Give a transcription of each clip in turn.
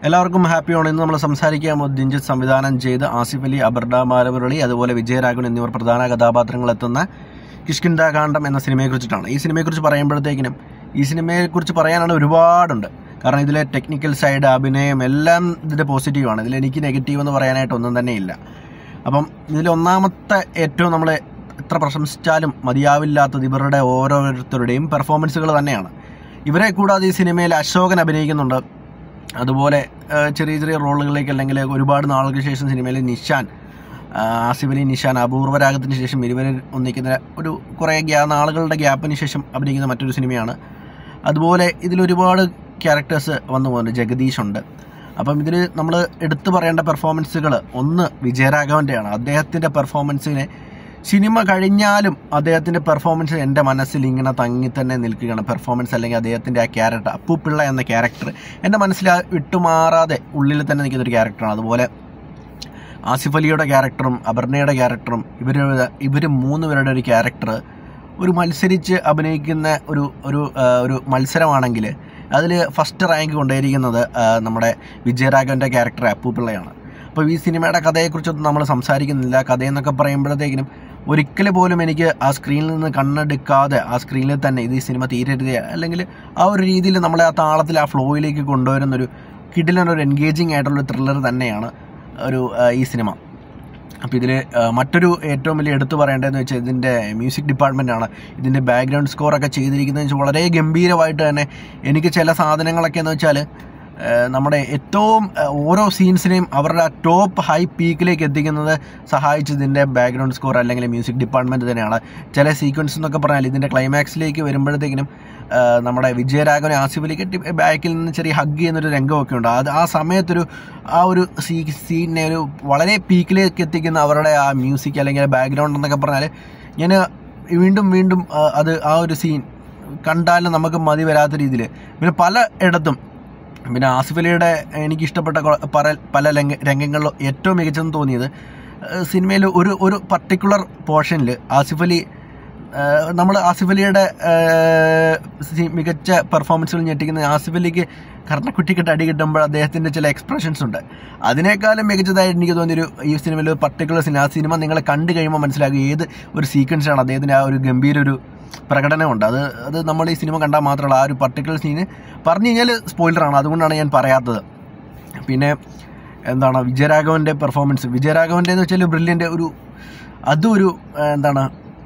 എല്ലാവർക്കും happy on ഇന്ന് നമ്മൾ സംസാരിക്കാൻ പോകുന്നത് ദിഞ്ചിത് സംവിധാനം ചെയ്ത് ആസിഫ് അലി അബർഡ മാലമുരളി അതുപോലെ വിജയരാഘവൻ എന്നിവർ പ്രധാന കഥാപാത്രങ്ങളെത്തുന്ന കിഷ്കിന്ദ കാണ്ഡം എന്ന സിനിമയെക്കുറിച്ചിട്ടാണ് ഈ സിനിമയെക്കുറിച്ച് പറയുമ്പോഴത്തേക്കിനും ഈ സിനിമയെക്കുറിച്ച് പറയാനാണ് ഒരുപാടുണ്ട് കാരണം ഇതിലെ ടെക്നിക്കൽ സൈഡ് അഭിനയം എല്ലാം ഇതിൻ്റെ പോസിറ്റീവാണ് ഇതിൽ എനിക്ക് നെഗറ്റീവ് എന്ന് പറയാനായിട്ട് ഒന്നും തന്നെ ഇല്ല അപ്പം ഇതിൽ ഒന്നാമത്തെ ഏറ്റവും നമ്മൾ എത്ര പ്രശംസിച്ചാലും മതിയാവില്ലാത്തത് ഇവരുടെ ഓരോരുത്തരുടെയും പെർഫോമൻസുകൾ തന്നെയാണ് ഇവരെ കൂടാതെ ഈ സിനിമയിൽ അശോകൻ അഭിനയിക്കുന്നുണ്ട് അതുപോലെ ആ, ചെറിയ ചെറിയ റോളുകളിലേക്ക് അല്ലെങ്കിൽ ഒരുപാട് നാളുകൾക്ക് ശേഷം സിനിമയിൽ നിഷാൻ ആ, ആസിഫ് അലി നിഷാൻ അപൂർവരാഗത്തിന് ശേഷം ഇരുവരെ ഒന്നിക്കുന്ന ഒരു കുറേ ഗ്യാ നാളുകളുടെ ഗ്യാപ്പിന് ശേഷം അഭിനയിക്കുന്ന മറ്റൊരു സിനിമയാണ് അതുപോലെ ഇതിലൊരുപാട് ക്യാരക്ടേഴ്സ് വന്നു പോകുന്നുണ്ട് ജഗദീഷ് ഉണ്ട് അപ്പം ഇതിൽ നമ്മൾ എടുത്തു പറയേണ്ട പെർഫോമൻസുകൾ ഒന്ന് വിജയരാഘവൻ്റെയാണ് അദ്ദേഹത്തിൻ്റെ പെർഫോമൻസിനെ സിനിമ കഴിഞ്ഞാലും അദ്ദേഹത്തിൻ്റെ പെർഫോമൻസ് എൻ്റെ മനസ്സിൽ ഇങ്ങനെ തങ്ങി തന്നെ നിൽക്കുകയാണ് പെർഫോമൻസ് അല്ലെങ്കിൽ അദ്ദേഹത്തിൻ്റെ ആ ക്യാരക്ടർ അപ്പുപിള്ള എന്ന ക്യാരക്ടർ എൻ്റെ മനസ്സിൽ ആ വിട്ടുമാറാതെ ഉള്ളിൽ തന്നെ നിൽക്കുന്ന ഒരു ക്യാരക്ടറാണ് അതുപോലെ ആസിഫ് അലിയുടെ ക്യാരക്ടറും അപർണയുടെ ക്യാരക്ടറും ഇവർ ഇവർ മൂന്ന് പേരുടെ ഒരു ക്യാരക്ടർ ഒരു മത്സരിച്ച് അഭിനയിക്കുന്ന ഒരു ഒരു ആ, ഒരു മത്സരമാണെങ്കിൽ അതിൽ ഫസ്റ്റ് റാങ്ക് കൊണ്ടുപോയിരിക്കുന്നത് ആ, നമ്മുടെ വിജയരാഘവൻ്റെ ക്യാരക്ടർ അപ്പൂപിള്ളയാണ് അപ്പോൾ ഈ സിനിമയുടെ കഥയെക്കുറിച്ചൊന്നും നമ്മൾ സംസാരിക്കുന്നില്ല കഥയെന്നൊക്കെ പറയുമ്പോഴത്തേക്കിനും ഒരിക്കൽ പോലും എനിക്ക് ആ സ്ക്രീനിൽ നിന്ന് കണ്ണെടുക്കാതെ ആ സ്ക്രീനിൽ തന്നെ ഇത് ഈ സിനിമ തീരരുത് അല്ലെങ്കിൽ ആ ഒരു രീതിയിൽ നമ്മളെ ആ താളത്തിൽ ആ ഫ്ലോയിലേക്ക് കൊണ്ടുവരുന്നൊരു കിഡിലൊരു എൻഗേജിങ് ആയിട്ടുള്ള ത്രില്ലർ തന്നെയാണ് ഒരു ആ, ഈ സിനിമ അപ്പോൾ ഇതിൽ മറ്റൊരു ഏറ്റവും വലിയ എടുത്തു പറയേണ്ടതെന്ന് വെച്ചാൽ ഇതിൻ്റെ മ്യൂസിക് ഡിപ്പാർട്ട്മെൻറ്റാണ് ഇതിൻ്റെ ബാക്ക്ഗ്രൗണ്ട് സ്കോറൊക്കെ ചെയ്തിരിക്കുന്നതെന്ന് വെച്ചാൽ വളരെ ഗംഭീരമായിട്ട് തന്നെ എനിക്ക് ചില സാധനങ്ങളൊക്കെ എന്ന് വെച്ചാൽ ആ, നമ്മുടെ ഏറ്റവും ആ, ഓരോ സീൻസിനെയും അവരുടെ ആ ടോപ്പ് ഹൈ പീക്കിലേക്ക് എത്തിക്കുന്നത് സഹായിച്ചത് ഇതിൻ്റെ ബാക്ക്ഗ്രൗണ്ട് സ്കോർ അല്ലെങ്കിൽ മ്യൂസിക് ഡിപ്പാർട്ട്മെൻറ്റ് തന്നെയാണ് ചില സീക്വൻസ് എന്നൊക്കെ പറഞ്ഞാൽ ഇതിൻ്റെ ക്ലൈമാക്സിലേക്ക് വരുമ്പോഴത്തേക്കിനും ആ, നമ്മുടെ വിജയരാഘവനെ ആസിഫ് അലി കെട്ടി ബാക്കിൽ നിന്ന് ചെറിയ ഹഗ് ചെയ്യുന്നൊരു രംഗമൊക്കെ ഉണ്ട് അത് ആ സമയത്തൊരു ആ ഒരു സീ സീനിനെ ഒരു വളരെ പീക്കിലേക്ക് എത്തിക്കുന്ന അവരുടെ ആ മ്യൂസിക് അല്ലെങ്കിൽ ബാക്ക്ഗ്രൗണ്ട് എന്നൊക്കെ പറഞ്ഞാൽ ഞാൻ വീണ്ടും വീണ്ടും ആ, അത് ആ ഒരു സീൻ കണ്ടാലും നമുക്ക് മതി വരാത്ത രീതിയിൽ പിന്നെ പല ഇടത്തും പിന്നെ ആസിഫ് അലിയുടെ എനിക്ക് ഇഷ്ടപ്പെട്ട കൊ- പല പല രംഗ രംഗങ്ങളിലും ഏറ്റവും മികച്ചെന്ന് തോന്നിയത് സിനിമയിൽ ഒരു ഒരു പർട്ടിക്കുലർ പോർഷനിൽ ആസിഫ് അലി നമ്മൾ ആസിഫ് അലിയുടെ ഏഹ്, സി- മികച്ച പെർഫോമൻസുകൾ ഞെട്ടിക്കുന്ന ആസിഫ് അലിക്ക് കർണക്കുട്ടിക്കിട്ട് അടി കിട്ടുമ്പോൾ അദ്ദേഹത്തിൻ്റെ ചില എക്സ്പ്രഷൻസ് ഉണ്ട് അതിനേക്കാളും മികച്ചതായിട്ട് എനിക്ക് തോന്നിയൊരു ഈ സിനിമയിൽ ഒരു പർട്ടിക്കുലർ സിനിമ ആ സിനിമ നിങ്ങളെ കണ്ടു കഴിയുമ്പോൾ മനസ്സിലാകും ഏത് ഒരു സീക്വൻസാണ് അദ്ദേഹത്തിൻ്റെ ആ ഒരു ഗംഭീര ഒരു പ്രകടനമുണ്ട് അത് അത് നമ്മൾ ഈ സിനിമ കണ്ടാൽ മാത്രമല്ല ആ ഒരു പർട്ടിക്കുലർ സീന് പറഞ്ഞു കഴിഞ്ഞാൽ സ്പോയിലറാണ് അതുകൊണ്ടാണ് ഞാൻ പറയാത്തത് പിന്നെ എന്താണ് വിജയരാഘവൻ്റെ പെർഫോമൻസ് വിജയരാഘവൻ്റെ എന്ന് വെച്ചാൽ ബ്രില്യൻ്റ് ഒരു അതും ഒരു ആ, എന്താണ്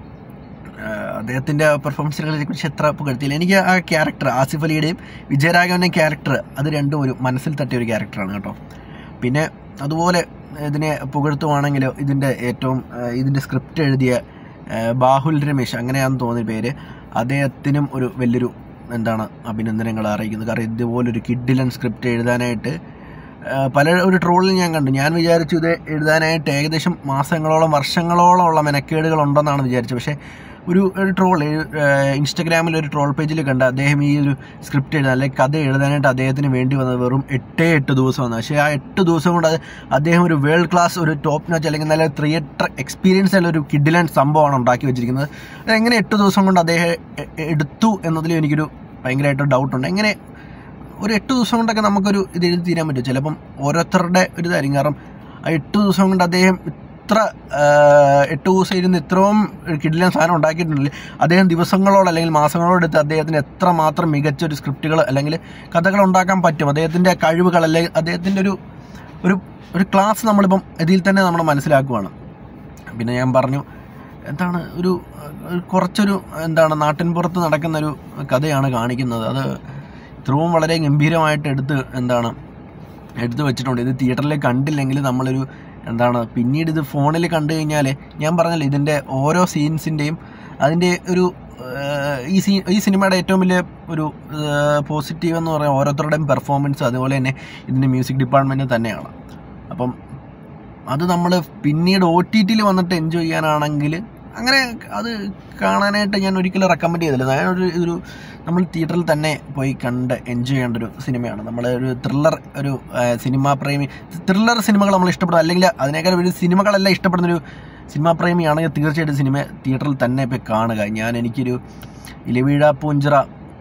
അദ്ദേഹത്തിൻ്റെ പെർഫോമൻസുകളെ കുറിച്ച് എത്ര പുകഴ്ത്തിയില്ല എനിക്ക് ആ ക്യാരക്ടർ ആസിഫ് അലിയുടെയും വിജയരാഘവൻ്റെ ക്യാരക്ടർ അത് രണ്ടും ഒരു മനസ്സിൽ തട്ടിയ ഒരു ക്യാരക്ടറാണ് കേട്ടോ പിന്നെ അതുപോലെ ഇതിനെ പുകഴ്ത്തുവാണെങ്കിൽ ഇതിൻ്റെ ഏറ്റവും ആ, ഇതിൻ്റെ സ്ക്രിപ്റ്റ് എഴുതിയ ആ, ബാഹുൽ രമേശ് അങ്ങനെയാണെന്ന് തോന്നിയ പേര് അദ്ദേഹത്തിനും ഒരു വലിയൊരു എന്താണ് അഭിനന്ദനങ്ങൾ അറിയിക്കുന്നത് കാരണം ഇതുപോലൊരു കിഡിലൻ സ്ക്രിപ്റ്റ് എഴുതാനായിട്ട് ആ, പല ഒരു ട്രോളിൽ ഞാൻ കണ്ടു ഞാൻ വിചാരിച്ചു ഇത് എഴുതാനായിട്ട് ഏകദേശം മാസങ്ങളോളം വർഷങ്ങളോളം ഉള്ള മെനക്കേടുകൾ ഉണ്ടെന്നാണ് വിചാരിച്ചത് പക്ഷേ ഒരു ഒരു ട്രോൾ ഇൻസ്റ്റഗ്രാമിൽ ഒരു ട്രോൾ പേജിൽ കണ്ട അദ്ദേഹം ഈ ഒരു സ്ക്രിപ്റ്റ് എഴുതാൻ അല്ലെങ്കിൽ കഥ എഴുതാനായിട്ട് അദ്ദേഹത്തിന് വേണ്ടി വന്നത് വെറും എട്ടേ എട്ട് ദിവസമാണ് പക്ഷേ ആ എട്ട് ദിവസം കൊണ്ട് അത് അദ്ദേഹം ഒരു വേൾഡ് ക്ലാസ് ഒരു ടോപ്പ് നോച്ച് അല്ലെങ്കിൽ നല്ല തിയേറ്റർ എക്സ്പീരിയൻസ് ഉള്ള ഒരു കിഡിലൻ സംഭവമാണ് ഉണ്ടാക്കി വെച്ചിരിക്കുന്നത് അതെങ്ങനെ എട്ട് ദിവസം കൊണ്ട് അദ്ദേഹം എ- എ- എടുത്തു എന്നതിലും എനിക്കൊരു ഭയങ്കരമായിട്ട് ഡൗട്ടുണ്ട് എങ്ങനെ ഒരു എട്ട് ദിവസം കൊണ്ടൊക്കെ നമുക്കൊരു ഇത് എഴുതി തീരാൻ പറ്റും ചിലപ്പം ഓരോരുത്തരുടെ ഒരു ഇതായിരിക്കും കാരണം ആ എട്ട് ദിവസം കൊണ്ട് അദ്ദേഹം ഇത്ര ആ, എട്ട് ദിവസം ഇരുന്ന് ഇത്രയും കിടിലൻ സാധനം ഉണ്ടാക്കിയിട്ടുണ്ടെങ്കിൽ അദ്ദേഹം ദിവസങ്ങളോട് അല്ലെങ്കിൽ മാസങ്ങളോട് എടുത്ത് അദ്ദേഹത്തിന് എത്ര മാത്രം മികച്ച ഒരു സ്ക്രിപ്റ്റുകൾ അല്ലെങ്കിൽ കഥകൾ ഉണ്ടാക്കാൻ പറ്റും അദ്ദേഹത്തിൻ്റെ കഴിവുകൾ അല്ലെങ്കിൽ അദ്ദേഹത്തിൻ്റെ ഒരു ഒരു ഒരു ക്ലാസ് നമ്മളിപ്പം ഇതിൽ തന്നെ നമ്മൾ മനസ്സിലാക്കുവാണ് പിന്നെ ഞാൻ പറഞ്ഞു എന്താണ് ഒരു ഒരു കുറച്ചൊരു എന്താണ് നാട്ടിൻപുറത്ത് നടക്കുന്ന ഒരു കഥയാണ് കാണിക്കുന്നത് അത് ഇത്രയും വളരെ ഗംഭീരമായിട്ട് എടുത്ത് എന്താണ് എടുത്തു വെച്ചിട്ടുണ്ട് ഇത് തിയേറ്ററിൽ കണ്ടില്ലെങ്കിൽ നമ്മളൊരു എന്താണ് പിന്നീട് ഇത് ഫോണിൽ കണ്ടു കഴിഞ്ഞാൽ ഞാൻ പറഞ്ഞല്ലോ ഇതിൻ്റെ ഓരോ സീൻസിൻ്റെയും അതിൻ്റെ ഒരു ഏഹ്, ഈ സീ ഈ സിനിമയുടെ ഏറ്റവും വലിയ ഒരു പോസിറ്റീവ് എന്ന് പറയുന്നത് ഓരോരുത്തരുടെയും പെർഫോമൻസ് അതുപോലെ തന്നെ ഇതിൻ്റെ മ്യൂസിക് ഡിപ്പാർട്ട്മെൻറ്റ് തന്നെയാണ് അപ്പം അത് നമ്മൾ പിന്നീട് ഒ ടി ടിയിൽ വന്നിട്ട് എൻജോയ് ചെയ്യാനാണെങ്കിൽ അങ്ങനെ അത് കാണാനായിട്ട് ഞാൻ ഒരിക്കലും റെക്കമെൻഡ് ചെയ്തില്ല ഞാൻ ഒരു ഒരു നമ്മൾ തിയേറ്ററിൽ തന്നെ പോയി കണ്ട് എൻജോയ് ചെയ്യേണ്ട ഒരു സിനിമയാണ് നമ്മൾ ഒരു ത്രില്ലർ ഒരു സിനിമാ പ്രേമി ത്രില്ലർ സിനിമകൾ നമ്മൾ ഇഷ്ടപ്പെടും അല്ലെങ്കിൽ അതിനേക്കാൾ ഒരു സിനിമകളെല്ലാം ഇഷ്ടപ്പെടുന്ന ഒരു സിനിമാ പ്രേമിയാണെങ്കിൽ തീർച്ചയായിട്ടും സിനിമ തിയേറ്ററിൽ തന്നെ പോയി കാണുക ഞാൻ എനിക്കൊരു ഇലവീഴ പൂഞ്ചിറ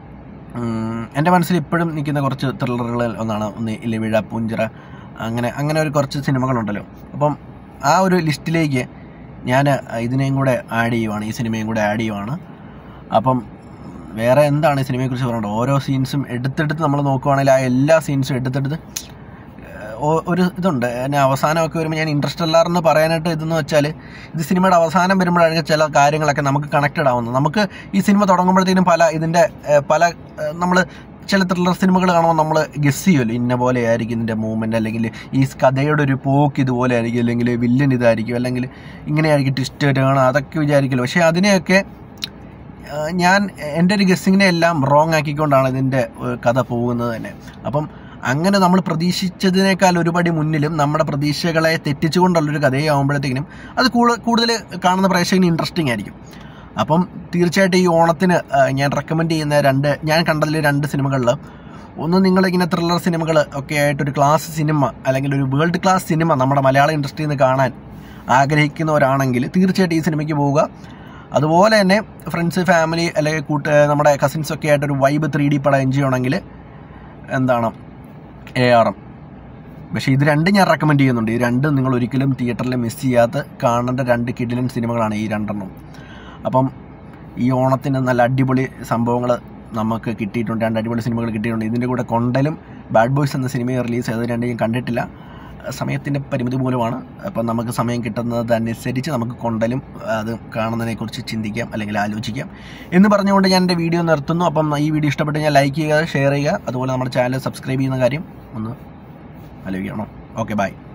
ഉം, എൻ്റെ മനസ്സിൽ ഇപ്പോഴും നിൽക്കുന്ന കുറച്ച് ത്രില്ലറുകളിൽ ഒന്നാണ് ഒന്ന് ഇലവിഴ പൂഞ്ചിറ അങ്ങനെ അങ്ങനെ ഒരു കുറച്ച് സിനിമകളുണ്ടല്ലോ അപ്പം ആ ഒരു ലിസ്റ്റിലേക്ക് ഞാൻ ഇതിനെയും കൂടെ ആഡ് ചെയ്യുവാണ് ഈ സിനിമയും കൂടെ ആഡ് ചെയ്യുവാണ് അപ്പം വേറെ എന്താണ് ഈ സിനിമയെക്കുറിച്ച് പറയേണ്ടത് ഓരോ സീൻസും എടുത്തെടുത്ത് നമ്മൾ നോക്കുവാണെങ്കിൽ ആ എല്ലാ സീൻസും എടുത്തെടുത്ത് ഏഹ്, ഒ- ഒരു ഇതുണ്ട് എന്നെ അവസാനമൊക്കെ വരുമ്പോൾ ഞാൻ ഇൻട്രസ്റ്റ് അല്ലാറെന്ന് പറയാനായിട്ട് ഇതെന്ന് വെച്ചാൽ ഇത് സിനിമയുടെ അവസാനം വരുമ്പോഴാണ് ചില കാര്യങ്ങളൊക്കെ നമുക്ക് കണക്റ്റഡ് ആവുന്നത് നമുക്ക് ഈ സിനിമ തുടങ്ങുമ്പോഴത്തേനും പല ഇതിൻ്റെ ഏഹ്, പല നമ്മൾ ചില ത്രില്ലർ സിനിമകൾ കാണുമ്പോൾ നമ്മൾ ഗസ് ചെയ്യുമല്ലോ ഇന്ന പോലെ ആയിരിക്കും ഇതിൻ്റെ മൂവ്മെൻറ്റ് അല്ലെങ്കിൽ ഈ കഥയുടെ ഒരു പോക്ക് ഇതുപോലെ ആയിരിക്കും അല്ലെങ്കിൽ വില്ലൻ ഇതായിരിക്കും അല്ലെങ്കിൽ ഇങ്ങനെയായിരിക്കും ട്വിസ്റ്റ് ടേൺ അതൊക്കെ വിചാരിക്കുമല്ലോ പക്ഷേ അതിനെയൊക്കെ ആ, ഞാൻ എൻ്റെ ഒരു ഗസ്സിങ്ങിനെ എല്ലാം റോങ് ആക്കിക്കൊണ്ടാണ് ഇതിൻ്റെ ഏഹ്, കഥ പോകുന്നത് തന്നെ അപ്പം അങ്ങനെ നമ്മൾ പ്രതീക്ഷിച്ചതിനേക്കാൾ ഒരുപടി മുന്നിലും നമ്മുടെ പ്രതീക്ഷകളെ തെറ്റിച്ചുകൊണ്ടുള്ളൊരു കഥയാകുമ്പോഴത്തേക്കിനും അത് കൂടുതൽ കൂടുതൽ കാണുന്ന പ്രേക്ഷകന് ഇൻട്രസ്റ്റിംഗ് ആയിരിക്കും അപ്പം തീർച്ചയായിട്ടും ഈ ഓണത്തിന് ആ, ഞാൻ റെക്കമെൻഡ് ചെയ്യുന്ന രണ്ട് ഞാൻ കണ്ടതിൽ രണ്ട് സിനിമകളിൽ ഒന്ന് നിങ്ങളിങ്ങനെ ത്രില്ലർ സിനിമകൾ ഒക്കെ ആയിട്ടൊരു ക്ലാസ് സിനിമ അല്ലെങ്കിൽ ഒരു വേൾഡ് ക്ലാസ് സിനിമ നമ്മുടെ മലയാള ഇൻഡസ്ട്രിയിൽ നിന്ന് കാണാൻ ആഗ്രഹിക്കുന്നവരാണെങ്കിൽ തീർച്ചയായിട്ടും ഈ സിനിമയ്ക്ക് പോവുക അതുപോലെ തന്നെ ഫ്രണ്ട്സ് ഫാമിലി അല്ലെങ്കിൽ കൂട്ട് നമ്മുടെ കസിൻസ് ഒക്കെ ആയിട്ടൊരു വൈബ് ത്രീ ഡി പടം എൻജോയ് ചെയ്യണമെങ്കിൽ എന്താണ് എ ആർ എം പക്ഷേ ഇത് രണ്ടും ഞാൻ റെക്കമെൻഡ് ചെയ്യുന്നുണ്ട് ഈ രണ്ടും നിങ്ങൾ ഒരിക്കലും തിയേറ്ററിൽ മിസ് ചെയ്യാത്ത കാണേണ്ട രണ്ട് കിഡിലൻ സിനിമകളാണ് ഈ രണ്ടെണ്ണം അപ്പം ഈ ഓണത്തിന് നല്ല അടിപൊളി സംഭവങ്ങൾ നമുക്ക് കിട്ടിയിട്ടുണ്ട് രണ്ട് അടിപൊളി സിനിമകൾ കിട്ടിയിട്ടുണ്ട് ഇതിൻ്റെ കൂടെ കൊണ്ടലും ബാഡ് ബോയ്സ് എന്ന സിനിമയെ റിലീസ് ചെയ്തത് രണ്ടും ഞാൻ കണ്ടിട്ടില്ല സമയത്തിൻ്റെ പരിമിതി മൂലമാണ് അപ്പം നമുക്ക് സമയം കിട്ടുന്നതനുസരിച്ച് നമുക്ക് കൊണ്ടലും അത് കാണുന്നതിനെക്കുറിച്ച് ചിന്തിക്കാം അല്ലെങ്കിൽ ആലോചിക്കാം എന്ന് പറഞ്ഞുകൊണ്ട് ഞാൻ എൻ്റെ വീഡിയോ നിർത്തുന്നു അപ്പം ഈ വീഡിയോ ഇഷ്ടപ്പെട്ട് ഞാൻ ലൈക്ക് ചെയ്യുക ഷെയർ ചെയ്യുക അതുപോലെ നമ്മുടെ ചാനൽ സബ്സ്ക്രൈബ് ചെയ്യുന്ന കാര്യം ഒന്ന് ആലോചിക്കണം ഓക്കെ ബൈ